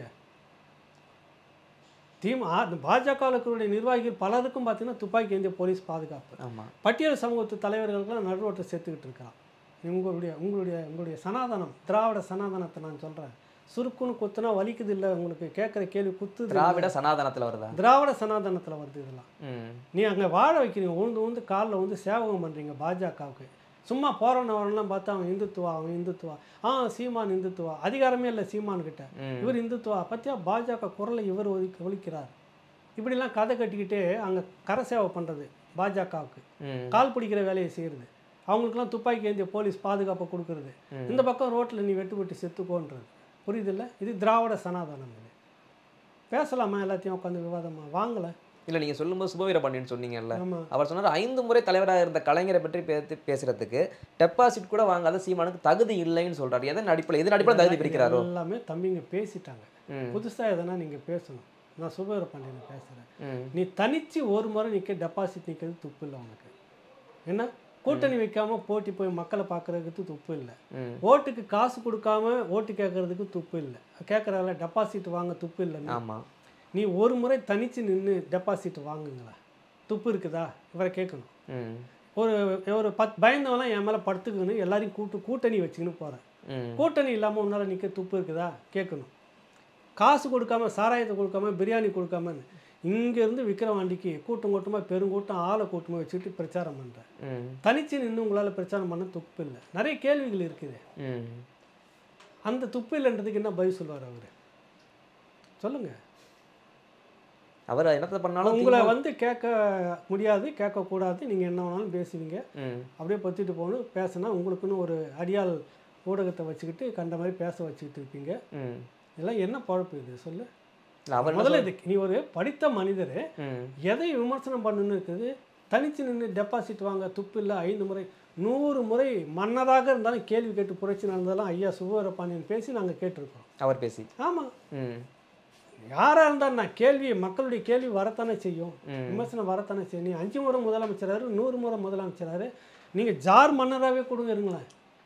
தீம் பாஜகவில் இருக்கக்கூடிய நிர்வாகிகள் பலருக்கும் பார்த்தீங்கன்னா துப்பாக்கி ஏந்திய போலீஸ் பாதுகாப்பு ஆமாம் பட்டியல் சமூகத்து தலைவர்களுக்கெல்லாம் நடுவோட்டை சேர்த்துக்கிட்டு இருக்கான் உங்களுடைய உங்களுடைய உங்களுடைய சனாதனம் திராவிட சனாதனத்தை நான் சொல்கிறேன் சுருக்குன்னு குத்துனா வலிக்குது இல்லை உங்களுக்கு கேட்குற கேள்வி குத்துது இல்ல. திராவிட சனாதனத்தில் வருதா திராவிட சனாதனத்தில் வருது இதெல்லாம் ம் நீ அங்கே வாழ வைக்கிறீங்க உழுந்து உழுந்து காலில் வந்து சேவகம் பண்ணுறீங்க பாஜகவுக்கு சும்மா போகிறவன வரலாம் பார்த்தா அவன் இந்துத்துவா அவன் இந்துத்துவா ஆ சீமான் இந்துத்துவா அதிகாரமே இல்லை சீமான் கிட்ட ம் இவர் இந்துத்துவா பத்தியா பாஜக குரலை இவர் ஒதுக்கி ஒழிக்கிறார் இப்படிலாம் கதை கட்டிக்கிட்டே அங்கே கரை சேவை பண்ணுறது பாஜகவுக்கு ம் கால் பிடிக்கிற வேலையை செய்கிறது அவங்களுக்குலாம் துப்பாக்கி ஏந்திய போலீஸ் பாதுகாப்பை கொடுக்கறது ம். இந்த பக்கம் ரோட்டில் நீ வெட்டு வெட்டி செத்துக்கோன்றது புரியுதில்ல இது திராவிட சனாதனம் இது பேசலாமா எல்லாத்தையும் உட்காந்து விவாதமா வாங்கலை இல்லை நீங்கள் சொல்லும்போது சுபவீர பாண்டியன் சொன்னீங்கல்ல ஆமாம் அவர் சொன்னார் ஐந்து முறை தலைவராக இருந்த கலைஞரை பற்றி பேசி பேசுறதுக்கு டெபாசிட் கூட வாங்காத சீமானுக்கு தகுதி இல்லைன்னு சொல்றாரு எதன் அடிப்படையில் எதன் அடிப்படையில் தகுதி பிரிக்கிறாரோ எல்லாமே தம்பிங்க பேசிட்டாங்க ம் புதுசாக எதனா நீங்கள் பேசணும் நான் சுபவீர பாண்டியனை பேசுகிறேன் ம் நீ தனிச்சு ஒரு முறை நிற்க டெபாசிட் நிற்கிறது துப்பு இல்லை உனக்கு என்ன கூட்டணி வைக்காம போட்டி போய் மக்களை பார்க்கறதுக்கு துப்பு இல்லை ம் ஓட்டுக்கு காசு கொடுக்காம ஓட்டு கேட்கறதுக்கு துப்பு இல்லை கேட்குறால டெபாசிட் வாங்க துப்பு இல்லைன்னு ஆமாம் நீ ஒரு முறை தனிச்சு நின்று டெபாசிட் வாங்குங்களா துப்பு இருக்குதா இவரை கேட்கணும் ம் ஒரு ஒரு பத் பயந்தவெல்லாம் என் மேலே படுத்துக்கணும் எல்லாரையும் கூட்டு கூட்டணி வச்சுக்கின்னு போகிறேன் ம் கூட்டணி இல்லாமல் உன்னால் நிற்க துப்பு இருக்குதா கேட்கணும் காசு கொடுக்காம சாராயத்தை கொடுக்காம பிரியாணி கொடுக்காம இங்கேருந்து விக்கிரவாண்டிக்கு கூட்டம் கூட்டமாக பெருங்கூட்டம் ஆளை கூட்டமாக வச்சுட்டு பிரச்சாரம் பண்ணுறேன் ம் தனிச்சு நின்று உங்களால் பிரச்சாரம் பண்ண துப்பு இல்லை நிறைய கேள்விகள் இருக்குது ம் அந்த துப்பு இல்லைன்றதுக்கு என்ன பதில் சொல்லுவார் அவர் சொல்லுங்கள் அவர் என்னத்தை பண்ணாலும் உங்களை வந்து கேட்க முடியாது கேட்கக்கூடாது நீங்கள் என்ன வேணாலும் பேசுவீங்க ம் அப்படியே பற்றிட்டு போகணும் பேசினா உங்களுக்குன்னு ஒரு அடியாள் ஊடகத்தை வச்சுக்கிட்டு கண்ட மாதிரி பேச வச்சுக்கிட்டு இருப்பீங்க ம் இதெல்லாம் என்ன பழப்பு இது சொல்லு இல்ல அவர் என்ன முதல்ல இது நீ ஒரு படித்த மனிதர் சொல்- ம் எதை விமர்சனம் பண்ணணும்னு இருக்குது தனிச்சு நின்று டெபாசிட் வாங்க துப்பு இல்லை ஐந்து முறை நூறு முறை மன்னராக இருந்தாலும் கேள்வி கேட்டு புரட்சி நடந்ததெல்லாம் ஐயா சுபவரப்பாண்டியன் பேசி நாங்கள் கேட்டிருக்கோம் அவர் பேசி ஆமாம் ம் யாராக இருந்தால் நான் கேள்வி மக்களுடைய கேள்வி வரத்தானே செய்யும் ம். விமர்சனம் வரத்தானே செய்யும் நீ அஞ்சு முறை முதலமைச்சராரு நூறு முறை முதலமைச்சராரு நீங்கள் ஜார் மன்னராகவே கொடுங்க இருங்களேன்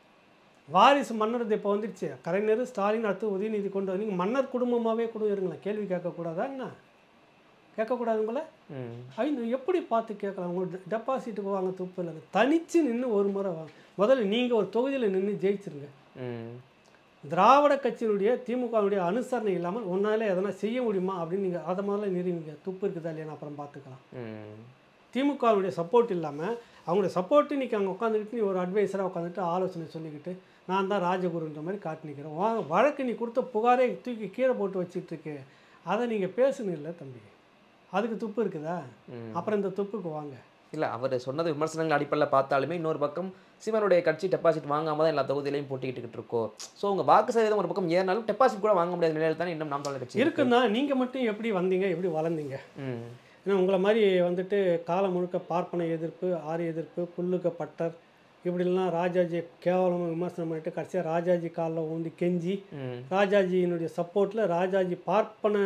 வாரிசு மன்னர் இப்போ வந்துடுச்சு கலைஞர் ஸ்டாலின் அடுத்து உதயநிதி கொண்டு வந்து நீங்கள் மன்னர் குடும்பமாகவே கொடுங்க இருங்களேன் கேள்வி கேட்கக்கூடாதா என்ன கேட்கக்கூடாதுங்களே ம் ஐந்து எப்படி பார்த்து கேட்கலாம் உங்கள் டெபாசிட்டுக்கு வாங்க துப்பு இல்லை தனிச்சு நின்று ஒரு முறை வாங்க முதல்ல நீங்கள் ஒரு தொகுதியில் நின்று ஜெயிச்சிருங்க ம் திராவிட கட்சியினுடைய திமுகவுடைய அனுசரணை இல்லாமல் உன்னால எதனா செய்ய முடியுமா அப்படின்னு நீங்கள் அதை முதல்ல நிறுவீங்க துப்பு இருக்குதா இல்லையா அப்புறம் பார்த்துக்கலாம் ம் திமுகவுடைய சப்போர்ட் இல்லாமல் அவங்களுடைய சப்போர்ட் இன்னைக்கு அங்கே உட்காந்துக்கிட்டு நீ ஒரு அட்வைஸராக உட்காந்துட்டு ஆலோசனை சொல்லிக்கிட்டு நான் தான் ராஜகுருன்ற மாதிரி காட்டி நிற்கிறேன் வா வழக்கு நீ கொடுத்த புகாரே தூக்கி கீழே போட்டு வச்சிட்டு இருக்கு அதை நீங்கள் பேசணும் இல்லை தம்பி அதுக்கு துப்பு இருக்குதா ம். அப்புறம் இந்த துப்புக்கு வாங்க இல்லை அவர் சொன்னது விமர்சனங்கள் அடிப்படையில் பார்த்தாலுமே இன்னொரு பக்கம் சீமானுடைய கட்சி டெபாசிட் வாங்காம தான் எல்லா தொகுதியிலையும் போட்டிக்கிட்டு இருக்கோம் ஸோ உங்க வாக்கு சதவீதம் ஒரு பக்கம் ஏறினாலும் டெபாசிட் கூட வாங்க முடியாத நிலையில் தானே இன்னும் நாம் தமிழர் கட்சி இருக்கு. இருக்குன்னா நீங்கள் மட்டும் எப்படி வந்தீங்க எப்படி வளர்ந்தீங்க ம் ஏன்னா உங்களை மாதிரி வந்துட்டு காலம் முழுக்க பார்ப்பன எதிர்ப்பு ஆரிய எதிர்ப்பு புல்லுக்க பட்டர் இப்படிலாம் ராஜாஜி கேவலமாக விமர்சனம் பண்ணிட்டு கடைசியாக ராஜாஜி காலில் ஊந்தி கெஞ்சி ம் ராஜாஜியினுடைய சப்போர்ட்டில் ராஜாஜி பார்ப்பன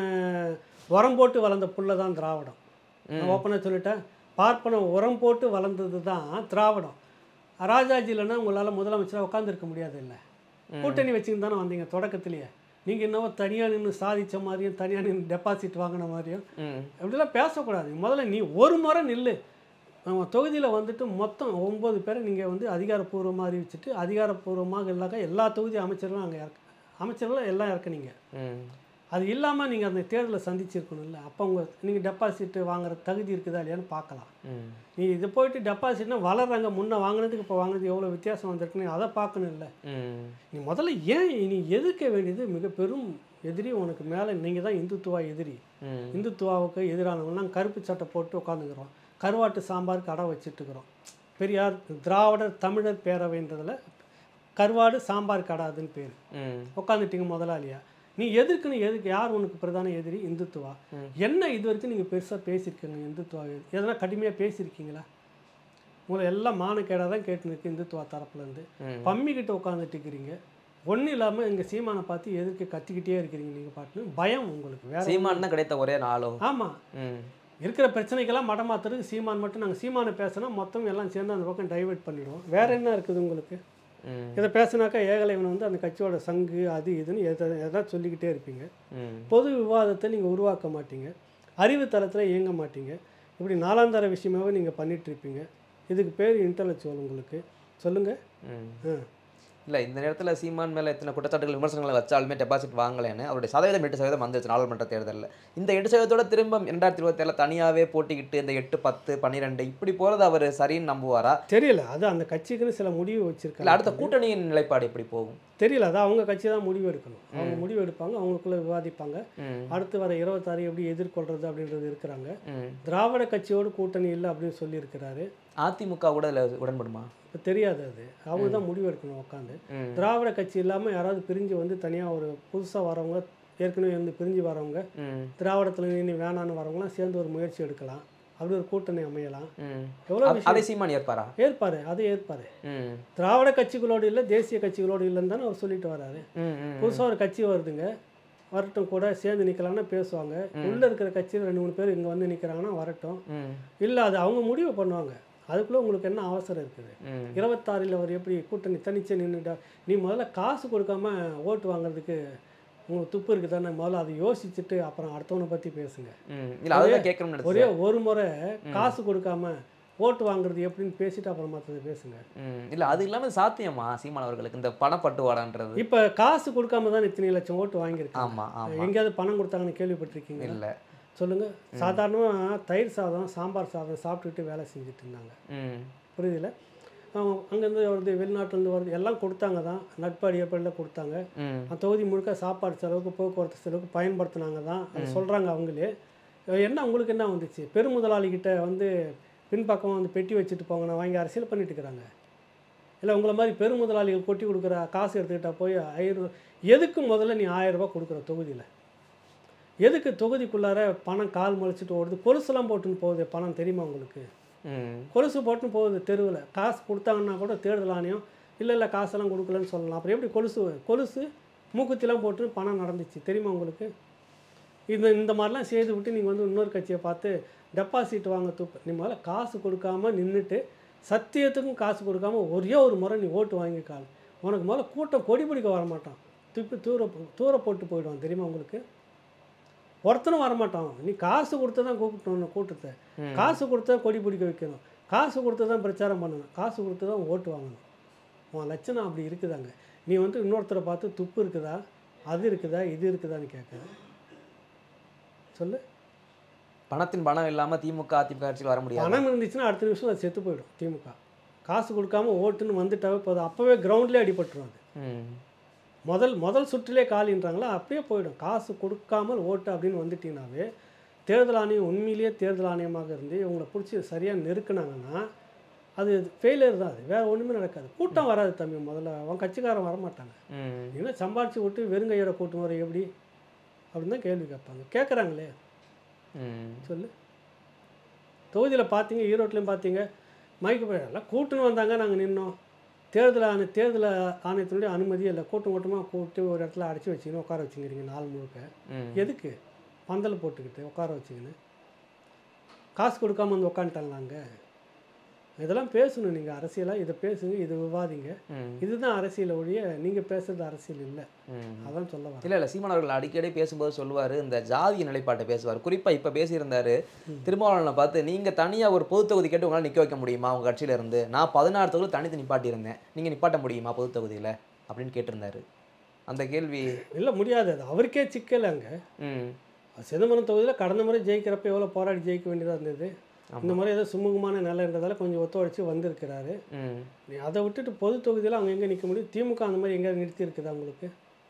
உரம் போட்டு வளர்ந்த புல்ல தான் திராவிடம் நான் ஓப்பனாக சொல்லிட்டேன் பார்ப்பன உரம் போட்டு வளர்ந்தது தான் திராவிடம் ராஜாஜி இல்லைன்னா உங்களால் முதலமைச்சராக உட்காந்துருக்க முடியாது இல்லை கூட்டணி வச்சுக்கிட்டு தானே வந்தீங்க தொடக்கத்திலேயே நீங்கள் என்னவோ தனியாக நின்று சாதித்த மாதிரியும் தனியாக நின்று டெபாசிட் வாங்கின மாதிரியும் ம் அப்படிலாம் பேசக்கூடாது முதல்ல நீ ஒரு முறை நில்லு நம்ம தொகுதியில் வந்துட்டு மொத்தம் ஒம்பது பேரை நீங்கள் வந்து அதிகாரப்பூர்வமாக அறிவிச்சிட்டு அதிகாரப்பூர்வமாக இல்லாக்க எல்லா தொகுதி அமைச்சர்களும் அங்கே இறக்க அமைச்சர்களும் எல்லாம் இறக்குனீங்க ம் அது இல்லாமல் நீங்கள் அந்த தேர்தலை சந்திச்சிருக்கணும்ல அப்போ உங்கள் நீங்கள் டெபாசிட் வாங்குற தகுதி இருக்குதா இல்லையான்னு பார்க்கலாம் ம் நீ இது போயிட்டு டெபாசிட்னா வளர்றாங்க முன்னே வாங்கினதுக்கு இப்போ வாங்கினது எவ்வளோ வித்தியாசம் வந்திருக்குன்னு அதை பார்க்கணும் இல்லை ம் நீ முதல்ல ஏன் நீ எதிர்க்க வேண்டியது மிக பெரும் எதிரி உனக்கு மேலே நீங்கள் தான் இந்துத்துவா எதிரி ம் இந்துத்துவாவுக்கு எதிரானவங்கலாம் கருப்பு சட்டை போட்டு உட்காந்துக்கிறோம் கருவாட்டு சாம்பார் கடை வச்சுட்டுக்கிறோம் பெரியார் திராவிடர் தமிழர் பேரவைன்றதில் கருவாடு சாம்பார் கடாதுன்னு பேர் ம் உட்காந்துட்டீங்க முதலாளியா நீ எதுக்குன்னு எதுக்கு யார் உனக்கு பிரதான எதிரி இந்துத்துவா என்ன இது வரைக்கும் நீங்கள் பெருசாக பேசியிருக்கீங்க இந்துத்துவா எதனா கடுமையாக பேசியிருக்கீங்களா உங்களை எல்லாம் மானக்கேடாக தான் கேட்டுன்னு இருக்கு இந்துத்துவா தரப்புலேருந்து ம். பம்மி கிட்ட உட்காந்துட்டு இருக்கிறீங்க ஒன்றும் இல்லாமல் எங்கள் சீமானை பார்த்து எதிர்க்க கத்திக்கிட்டே இருக்கிறீங்க நீங்கள் பாட்டுன்னு பயம் உங்களுக்கு வேற சீமான் தான் கிடைத்த ஒரே நாளோ ஆமாம் ம் இருக்கிற பிரச்சனைக்கெல்லாம் மடமாத்துறதுக்கு சீமான் மட்டும் நாங்கள் சீமானை பேசினா மொத்தம் எல்லாம் சேர்ந்து அந்த பக்கம் டைவர்ட் பண்ணிடுவோம் வேற என்ன இருக்குது உங்களுக்கு ம் இதை பேசினாக்கா ஏகலைவன் வந்து அந்த கட்சியோட சங்கு அது இதுன்னு எதை எதாவது சொல்லிக்கிட்டே இருப்பீங்க ம் பொது விவாதத்தை நீங்கள் உருவாக்க மாட்டீங்க அறிவு தளத்தில் இயங்க மாட்டீங்க இப்படி நாலாந்தர விஷயமாவே நீங்கள் பண்ணிட்டு இருப்பீங்க இதுக்கு பேர் இன்டலெக்சுவல் உங்களுக்கு சொல்லுங்கள் ம் ஆ இல்லை இந்த நேரத்தில் சீமான் மேலே எத்தனை குற்றச்சாட்டுகள் விமர்சனங்களை வச்சாலுமே டெபாசிட் வாங்கலைன்னு அவருடைய சதவீதம் எட்டு சதவீதம் வந்துருச்சு நாடாளுமன்ற தேர்தலில் இந்த எட்டு சதவீதத்தோட திரும்ப ரெண்டாயிரத்தி இருபத்தேழில் தனியாகவே போட்டிக்கிட்டு இந்த எட்டு பத்து பன்னிரெண்டு இப்படி போகிறது அவர் சரின்னு நம்புவாரா தெரியல அது அந்த கட்சிக்குன்னு சில முடிவு இல்லை வச்சுருக்காங்க அடுத்த கூட்டணியின் நிலைப்பாடு எப்படி போகும் தெரியல அது அவங்க கட்சி தான் முடிவு எடுக்கணும் அவங்க முடிவு எடுப்பாங்க அவங்களுக்குள்ள விவாதிப்பாங்க ம் அடுத்து வர இருபத்தாறு எப்படி எதிர்கொள்றது அப்படின்றது இருக்கிறாங்க ம் திராவிட கட்சியோடு கூட்டணி இல்லை அப்படின்னு சொல்லியிருக்கிறாரு அதிமுக கூட இதில் உடன்படுமா இப்போ தெரியாது அது அவங்க தான் முடிவு எடுக்கணும் உட்காந்து ம் திராவிட கட்சி இல்லாமல் யாராவது பிரிஞ்சு வந்து தனியாக ஒரு புதுசாக வரவங்க ஏற்கனவே இருந்து பிரிஞ்சு வரவங்க ம் திராவிடத்தில் இனி வேணான்னு வரவங்களாம் சேர்ந்து ஒரு முயற்சி எடுக்கலாம் அப்படி ஒரு கூட்டணி அமையலாம் ம் எவ்வளோ அ- விஷயம் அதை சீமான் ஏற்பாரா ஏற்பாரு அதை ஏற்பாரு ம் திராவிட கட்சிகளோடு இல்லை தேசிய கட்சிகளோடு இல்லைன்னு தானே அவர் சொல்லிட்டு வராரு ம் ம் புதுசாக ஒரு கட்சி வருதுங்க வரட்டும் கூட சேர்ந்து நிற்கலாம்னா பேசுவாங்க உள்ளே இருக்கிற கட்சியில் ரெண்டு மூணு பேர் இங்கே வந்து நிற்கிறாங்கன்னா வரட்டும் ம் இல்லை அது அவங்க முடிவு பண்ணுவாங்க அதுக்குள்ளே உங்களுக்கு என்ன அவசரம் இருக்குது ம் இருபத்தாறில் அவர் எப்படி கூட்டணி தனிச்சு நின்றுட்டா நீ முதல்ல காசு கொடுக்காம ஓட்டு வாங்குறதுக்கு உங்களுக்கு துப்பு இருக்குது தானே முதல்ல அதை யோசிச்சுட்டு அப்புறம் அடுத்தவனை பற்றி பேசுங்க ம் இல்லை அதுதான் கேட்கணும்னு ஒரே நினைச்சேன் ஒரு முறை காசு கொடுக்காம ஓட்டு வாங்குறது எப்படின்னு பேசிட்டு அப்புறம் மற்றதை பேசுங்க ம் இல்லை அது இல்லாமல் சாத்தியமா சீமான் அவர்களுக்கு இந்த பணப்பட்டுவாடான்றது இப்போ காசு கொடுக்காம தான் இத்தனை லட்சம் ஓட்டு வாங்கியிருக்காங்க ஆமாம் ஆமாம் எங்கேயாவது பணம் கொடுத்தாங்கன்னு கேள்விப்பட்டிருக்கீங்க இல்லை சொல்லுங்க சாதாரணமாக தயிர் சாதம் சாம்பார் சாதம் சாப்பிட்டுட்டு வேலை செஞ்சுட்டு இருந்தாங்க ம் புரியுதுல அங்கேருந்து வருது வெளிநாட்டிலேருந்து வருது எல்லாம் கொடுத்தாங்க தான் நட்பு அடிப்படையில் கொடுத்தாங்க ம் அந்த தொகுதி முழுக்க சாப்பாடு செலவுக்கு போக்குவரத்து செலவுக்கு பயன்படுத்தினாங்க தான் அது சொல்கிறாங்க அவங்களே என்ன உங்களுக்கு என்ன வந்துச்சு பெருமுதலாளிகிட்ட வந்து பின்பக்கம் வந்து பெட்டி வச்சுட்டு போங்க நான் வாங்கி அரசியல் பண்ணிட்டு இருக்கிறாங்க இல்லை உங்களை மாதிரி பெருமுதலாளிகள் கொட்டி கொடுக்குற காசு எடுத்துக்கிட்டா போய் ஆயிரம் எதுக்கு முதல்ல நீ ஆயிரம் ரூபாய் கொடுக்குற தொகுதியில் எதுக்கு தொகுதிக்குள்ளார பணம் கால் முளைச்சிட்டு ஓடுது கொலுசுலாம் போட்டுன்னு போகுது பணம் தெரியுமா உங்களுக்கு ம் கொலுசு போட்டுன்னு போகுது தெருவில் காசு கொடுத்தாங்கன்னா கூட தேர்தல் ஆணையம் இல்லை இல்லை காசெல்லாம் கொடுக்கலன்னு சொல்லலாம் அப்புறம் எப்படி கொலுசு கொலுசு மூக்குத்திலாம் போட்டு பணம் நடந்துச்சு தெரியுமா உங்களுக்கு இந்த இந்த மாதிரிலாம் செய்து விட்டு நீங்கள் வந்து இன்னொரு கட்சியை பார்த்து டெபாசிட் வாங்க தூப்பு நீ முதல்ல காசு கொடுக்காம நின்றுட்டு சத்தியத்துக்கும் காசு கொடுக்காம ஒரே ஒரு முறை நீ ஓட்டு வாங்கிக்கால் உனக்கு முதல்ல கூட்டம் கொடி பிடிக்க வரமாட்டான் துப்பி தூர போ- தூர போட்டு போயிடுவான் தெரியுமா உங்களுக்கு ஒருத்தனும் வரமாட்டான் நீ காசு கொடுத்து தான் கூப்பிட்டணும் கூட்டத்தை ம். காசு கொடுத்தா கொடி பிடிக்க வைக்கணும் காசு கொடுத்து தான் பிரச்சாரம் பண்ணணும் காசு கொடுத்து தான் ஓட்டு வாங்கணும் உன் லட்சணம் அப்படி இருக்குதாங்க நீ வந்து இன்னொருத்தரை பார்த்து துப்பு இருக்குதா அது இருக்குதா இது இருக்குதான்னு கேட்குற சொல்லு பணத்தின் பணம் இல்லாம திமுக அதிமுக ஆட்சியில் வர முடியாது பணம் இருந்துச்சுன்னா அடுத்த நிமிஷம் அது செத்து போயிடும் திமுக காசு கொடுக்காம ஓட்டுன்னு வந்துட்டாவே போதும் அப்போவே கிரவுண்ட்லேயே அடிபட்டுரும் அது ம் முதல் முதல் சுற்றிலே காலின்றாங்களா அப்படியே போயிடும் காசு கொடுக்காமல் ஓட்டு அப்படின்னு வந்துட்டீங்கன்னாவே தேர்தல் ஆணையம் உண்மையிலேயே தேர்தல் ஆணையமாக இருந்து இவங்களை பிடிச்சி சரியாக நெருக்குனாங்கன்னா அது ஃபெயிலியர் தான் அது வேறு ஒன்றுமே நடக்காது கூட்டம் வராது தம்பி முதல்ல அவன் கட்சிக்காரன் வரமாட்டாங்க ம் நீங்க சம்பாரிச்சு விட்டு வெறுங்கையோட கூட்டம் வர எப்படி அப்படின்னு தான் கேள்வி கேட்பாங்க கேட்குறாங்களே ம் சொல்லு தொகுதியில் பார்த்தீங்க ஈரோட்லையும் பார்த்தீங்க மைக்கு போய் எல்லாம் கூட்டுன்னு வந்தாங்க நாங்கள் நின்னோம் தேர்தல் ஆணை தேர்தல் ஆணையத்தினுடைய அனுமதி இல்லை கூட்டம் கூட்டமாக கூப்பிட்டு ஒரு இடத்துல அடைச்சி வச்சுக்கின்னு உட்கார வச்சுக்கிறீங்க நாள் முழுக்க ம் எதுக்கு பந்தல் போட்டுக்கிட்டு உட்கார வச்சுக்கின்னு காசு கொடுக்காம வந்து உட்காந்துட்டாங்களாங்க இதெல்லாம் பேசணும் நீங்கள் அரசியலாக இதை பேசுங்க இதை விவாதிங்க ம் இதுதான் அரசியலை ஒழிய நீங்கள் பேசுறது அரசியல் இல்லை ம் அதான் சொல்ல வரேன் இல்ல இல்ல சீமான் அவர்கள் அடிக்கடி பேசும்போது சொல்லுவாரு இந்த ஜாதிய நிலைப்பாட்டை பேசுவார் குறிப்பா இப்ப பேசியிருந்தாரு திருமாவளவனை பார்த்து நீங்க தனியா ஒரு பொது தொகுதி கேட்டு உங்களால நிக்க வைக்க முடியுமா உங்க கட்சியில இருந்து நான் பதினாறு தொகுதி தனித்து நிப்பாட்டி இருந்தேன் நீங்க நிப்பாட்ட முடியுமா பொது தொகுதியில அப்படின்னு கேட்டிருந்தாரு அந்த கேள்வி இல்லை முடியாது அது அவருக்கே சிக்கல் அங்கே ம் சிதம்பரம் தொகுதியில் கடந்த முறை ஜெயிக்கிறப்ப எவ்வளோ போராடி ஜெயிக்க வேண்டியதாக இருந்தது இந்த முறை ஏதோ சுமூகமான நிலைன்றதால கொஞ்சம் ஒத்துழைச்சி வந்திருக்கிறாரு ம் நீ அதை விட்டுட்டு பொது தொகுதியில் அவங்க எங்கே நிற்க முடியும் திமுக அந்த மாதிரி எங்கேயாவது நிறுத்தி இருக்குதா உங்களுக்கு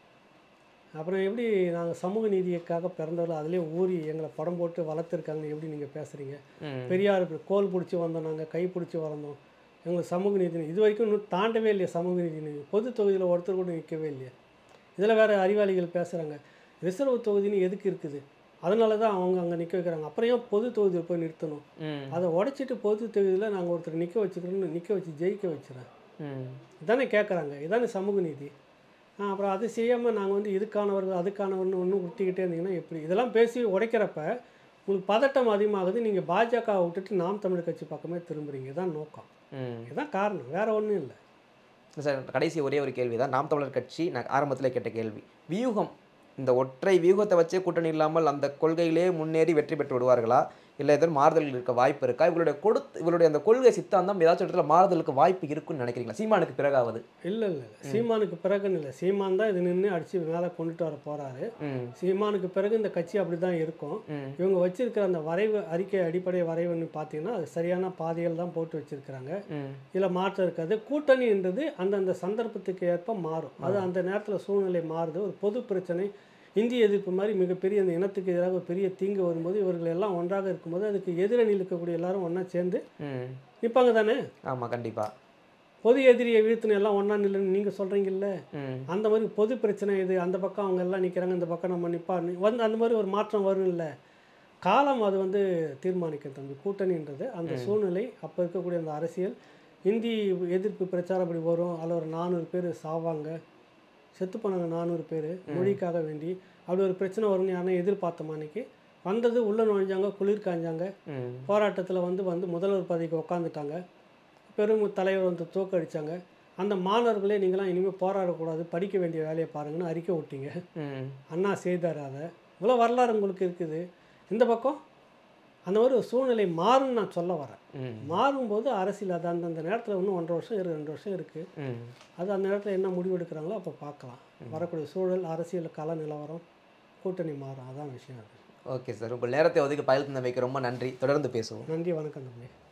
அப்புறம் எப்படி நாங்கள் சமூக நீதிக்காக பிறந்தவர்கள் அதுலேயே ஊறி எங்களை படம் போட்டு வளர்த்துருக்காங்கன்னு எப்படி நீங்கள் பேசுகிறீங்க ம் பெரியார் இப்படி கோல் பிடிச்சி வந்தோம் நாங்கள் கை பிடிச்சி வளர்ந்தோம் எங்களுக்கு சமூக நீதி இது வரைக்கும் இன்னும் தாண்டவே இல்லையா சமூக நீதி நீதி பொது தொகுதியில் ஒருத்தர் கூட நிற்கவே இல்லையா இதில் வேறு அறிவாளிகள் பேசுகிறாங்க ரிசர்வ் தொகுதின்னு எதுக்கு இருக்குது அதனால தான் அவங்க அங்கே நிற்க வைக்கிறாங்க அப்புறம் ஏன் பொது தொகுதியில் போய் நிறுத்தணும் ம் அதை உடைச்சிட்டு பொது தொகுதியில் நாங்கள் ஒருத்தர் நிற்க வச்சுக்கிறோன்னு நிற்க வச்சு ஜெயிக்க வச்சுறேன் ம் இதானே கேட்குறாங்க இதானே சமூக நீதி ஆ, அப்புறம் அது செய்யாமல் நாங்கள் வந்து இதுக்கானவர்கள் அதுக்கானவர்னு ஒன்றும் விட்டுக்கிட்டே இருந்தீங்கன்னா எப்படி இதெல்லாம் பேசி உடைக்கிறப்ப உங்களுக்கு பதட்டம் அதிகமாகுது நீங்கள் பாஜக விட்டுட்டு நாம் தமிழ் கட்சி பக்கமே திரும்புறீங்க இதான் நோக்கம் ம் இதுதான் காரணம் வேற ஒன்றும் இல்லை சார் கடைசி ஒரே ஒரு கேள்வி தான் நாம் தமிழர் கட்சி நான் ஆரம்பத்தில் கேட்ட கேள்வி வியூகம் இந்த ஒற்றை வியூகத்தை வச்சே கூட்டணி இல்லாமல் அந்த கொள்கையிலே முன்னேறி வெற்றி பெற்று விடுவார்களா இல்லை ஏதோ மாறுதல் இருக்க வாய்ப்பு இருக்கா இவங்களுடைய கொடுத்து இவருடைய அந்த கொள்கை சித்தாந்தம் ஏதாச்சும் இடத்துல மாறுதலுக்கு வாய்ப்பு இருக்குன்னு நினைக்கிறீங்களா சீமானுக்கு பிறகாவது இல்லை இல்லை இல்லை சீமானுக்கு பிறகுன்னு இல்லை சீமான் தான் இது நின்று அடித்து மேலே கொண்டுட்டு வர போகிறாரு ம் சீமானுக்கு பிறகு இந்த கட்சி அப்படி தான் இருக்கும் ம் இவங்க வச்சிருக்கிற அந்த வரைவு அறிக்கை அடிப்படை வரைவுன்னு பார்த்தீங்கன்னா அது சரியான பாதைகள் தான் போட்டு வச்சிருக்கிறாங்க ம் இதில் மாற்றம் இருக்காது கூட்டணின்றது அந்தந்த சந்தர்ப்பத்துக்கு ஏற்ப மாறும் அது அந்த நேரத்தில் சூழ்நிலை மாறுது ஒரு பொது பிரச்சனை இந்திய எதிர்ப்பு மாதிரி மிகப்பெரிய அந்த இனத்துக்கு எதிராக ஒரு பெரிய தீங்கு வரும்போது இவர்கள் எல்லாம் ஒன்றாக இருக்கும்போது அதுக்கு எதிரணியில் இருக்கக்கூடிய எல்லாரும் ஒன்றா சேர்ந்து ம் நிற்பாங்க தானே ஆமாம் கண்டிப்பாக பொது எதிரியை வீழ்த்தின எல்லாம் ஒன்றா நில்லுன்னு நீங்கள் சொல்கிறீங்கல்ல ம் அந்த மாதிரி பொது பிரச்சனை இது அந்த பக்கம் அவங்க எல்லாம் நிற்கிறாங்க இந்த பக்கம் நம்ம நிற்பா வந்து அந்த மாதிரி ஒரு மாற்றம் வரும் இல்லை காலம் அது வந்து தீர்மானிக்கும் தம்பி கூட்டணின்றது அந்த சூழ்நிலை அப்போ இருக்கக்கூடிய அந்த அரசியல் இந்தி எதிர்ப்பு பிரச்சாரம் அப்படி வரும் அதில் ஒரு நானூறு பேர் சாவாங்க செத்து போனாங்க நானூறு பேர் மொழிக்காக வேண்டி அப்படி ஒரு பிரச்சனை வரும்னு யாருன்னா எதிர்பார்த்தோம் அன்னைக்கு வந்தது உள்ளே நுழைஞ்சாங்க குளிர் காஞ்சாங்க ம் போராட்டத்தில் வந்து வந்து முதல்வர் பதவிக்கு உட்காந்துட்டாங்க பெரும் தலைவர் வந்து தோக்கடிச்சாங்க அந்த மாணவர்களே நீங்களாம் இனிமேல் போராடக்கூடாது படிக்க வேண்டிய வேலையை பாருங்கன்னு அறிக்கை விட்டீங்க ம் அண்ணா செய்தார் அதை இவ்வளோ வரலாறு உங்களுக்கு இருக்குது இந்த பக்கம் அந்த மாதிரி ஒரு சூழ்நிலை மாறும்னு நான் சொல்ல வரேன் ம் மாறும்போது அரசியல் அது அந்தந்த நேரத்தில் இன்னும் ஒன்றரை வருஷம் இரு ரெண்டு வருஷம் இருக்குது ம் அது அந்த நேரத்தில் என்ன முடிவு எடுக்கிறாங்களோ அப்போ பார்க்கலாம் வரக்கூடிய சூழல் அரசியல் கள நிலவரம் கூட்டணி மாறும் அதான் விஷயம் அது ஓகே சார் உங்கள் நேரத்தை ஒதுக்கி பயிர் தந்தமைக்கு ரொம்ப நன்றி தொடர்ந்து பேசுவோம் நன்றி வணக்கம் தம்பி